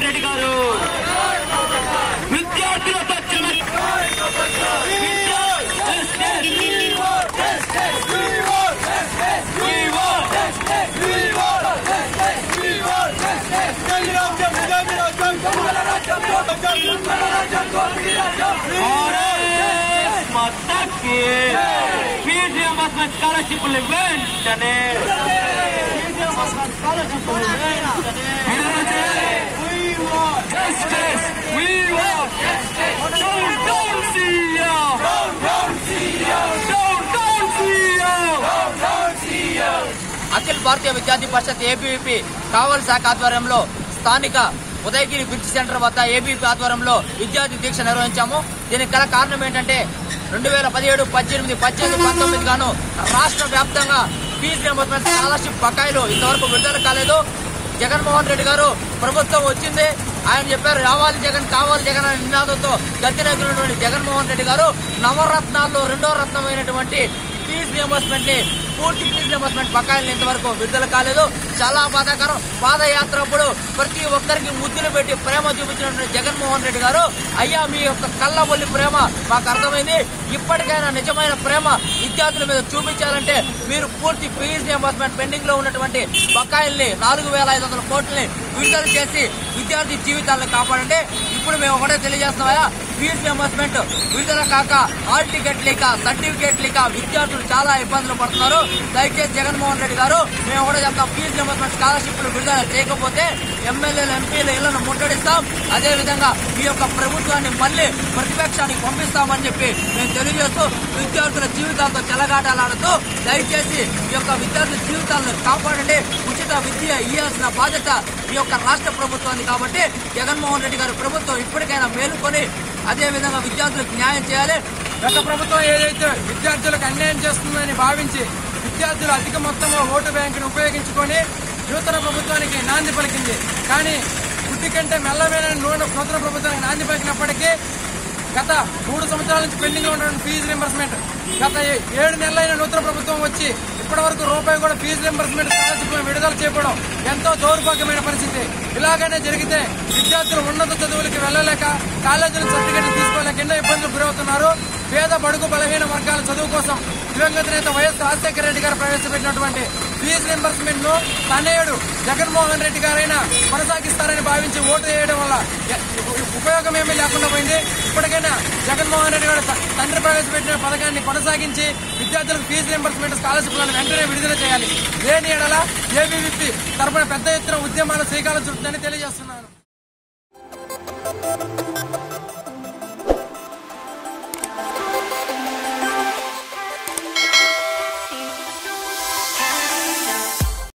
రెడ్డి గారు విద్యార్థుల పక్షాన భారత్ మాతాకి ఫీజు రియంబర్స్మెంట్ స్కాలర్షిప్లు వెంటనే Justice! We want justice! Down, down, CEO! Down, down, CEO! Down, down, CEO! Down, down, CEO! అఖిల భారతీయ విద్యార్థి పరిషత్ ఏబీవీపీ కావల్ శాఖ ఆధ్వర్యంలో స్థానిక ఉదయగిరి బ్రిడ్జ్ సెంటర్ వద్ద ఏబీవీపీ ఆధ్వర్యంలో విద్యార్థి దీక్ష నిర్వహించాము దీనికి గల కారణం ఏంటంటే రెండు వేల పదిహేడు పద్దెనిమిది పద్దెనిమిది పంతొమ్మిది గాను రాష్ట్ర వ్యాప్తంగా ఫీజు రియంబర్స్మెంట్ స్కాలర్షిప్ బకాయిలు ఇంతవరకు విడుదల కాలేదు జగన్మోహన్ రెడ్డి గారు ప్రభుత్వం వచ్చింది ఆయన చెప్పారు రావాలి జగన్ కావాలి జగన్ అనే నినాదంతో గద్దెనెక్కినటువంటి జగన్మోహన్ రెడ్డి గారు నవరత్నాల్లో రెండో రత్నమైనటువంటి ఫీజు రియంబర్స్మెంట్ ని పూర్తి ఫీజు రియంబర్స్మెంట్ బకాయిలు ఇంతవరకు విడుదల కాలేదు చాలా బాధాకరం పాదయాత్ర అప్పుడు ప్రతి ఒక్కరికి ముద్దులు పెట్టి ప్రేమ చూపించినటువంటి జగన్మోహన్ రెడ్డి గారు అయ్యా మీ యొక్క కళ్ళబొల్లి ప్రేమ మాకు అర్థమైంది ఇప్పటికైనా నిజమైన ప్రేమ విద్యార్థుల మీద చూపించాలంటే మీరు పూర్తి ఫీజు రియంబర్స్మెంట్ పెండింగ్ లో ఉన్నటువంటి బకాయిల్ని నాలుగు వేల ఐదు వందల కోట్లని విడుదల చేసి విద్యార్థి జీవితాలను కాపాడండి ఇప్పుడు మేము ఒకటే తెలియజేస్తున్నాయా ఫీజు రియంబర్స్మెంట్ విడుదల కాక హాల్ టికెట్ లేక సర్టిఫికేట్ లేక విద్యార్థులు చాలా ఇబ్బందులు పడుతున్నారు దయచేసి జగన్మోహన్ రెడ్డి గారు మేము కూడా చెప్తాం ఫీజు రియంబర్స్మెంట్ స్కాలర్షిప్లు విడుదల చేయకపోతే ఎమ్మెల్యేలు ఎంపీలు ఇళ్లను ముట్టడిస్తాం అదే విధంగా ఈ యొక్క ప్రభుత్వాన్ని మళ్ళీ ప్రతిపక్షానికి పంపిస్తామని చెప్పి మేము తెలియజేస్తూ విద్యార్థుల జీవితాలతో చెలగాటాలాడుతూ దయచేసి ఈ యొక్క విద్యార్థుల జీవితాలను కాపాడండి ఉచిత విద్య ఇవ్వాల్సిన బాధ్యత ఈ యొక్క రాష్ట్ర ప్రభుత్వాన్ని కాబట్టి జగన్మోహన్ రెడ్డి గారి ప్రభుత్వం ఇప్పటికైనా మేలుకొని అదే విధంగా విద్యార్థులకు న్యాయం చేయాలి గత ప్రభుత్వం ఏదైతే విద్యార్థులకు అన్యాయం చేస్తుందని భావించి విద్యార్థులు అధిక మొత్తంలో ఓటు బ్యాంకును ఉపయోగించుకొని నూతన ప్రభుత్వానికి నాంది పలికింది కానీ బుద్ధి కంటే మెల్లమైన నూనె నూతన ప్రభుత్వానికి నాంది పలికినప్పటికీ గత మూడు సంవత్సరాల నుంచి పెండింగ్ లో ఉన్న ఫీజు రింబర్స్మెంట్ గత ఏ- ఏడు నెలలైన నూతన ప్రభుత్వం వచ్చి ఇప్పటి వరకు రూపాయి కూడా ఫీజు రింబర్స్మెంట్ స్కాలర్షిప్ విడుదల చేయకపోవడం ఎంతో దౌర్భాగ్యమైన పరిస్థితి ఇలాగనే జరిగితే విద్యార్థులు ఉన్నత చదువులకి వెళ్ళలేక కాలేజీల సర్టిఫికెట్లు తీసుకోలేక ఎన్నో ఇబ్బందులకు గురవుతున్నారు పేద బడుగు బలహీన వర్గాల చదువు కోసం దివంగత నేత వైఎస్ రాజశేఖర రెడ్డి గారు ప్రవేశపెట్టినటువంటి ఫీజు రింబర్స్మెంట్ ను తనయుడు జగన్మోహన్ రెడ్డి గారైనా కొనసాగిస్తారని భావించి ఓటు వేయడం వల్ల ఎ- ఉపయోగం ఏమీ లేకుండా పోయింది ఇప్పటికైనా జగన్మోహన్ రెడ్డి గారు త- తండ్రి ప్రవేశపెట్టిన పథకాన్ని కొనసాగించి విద్యార్థులకు ఫీజు రింబర్స్మెంట్ స్కాలర్షిప్లను వెంటనే విడుదల చేయాలి లేని ఎడల ఏబీవీపీ తరపున పెద్ద ఎత్తున ఉద్యమాలు శ్రీకారం చుడుతుందని తెలియజేస్తున్నాను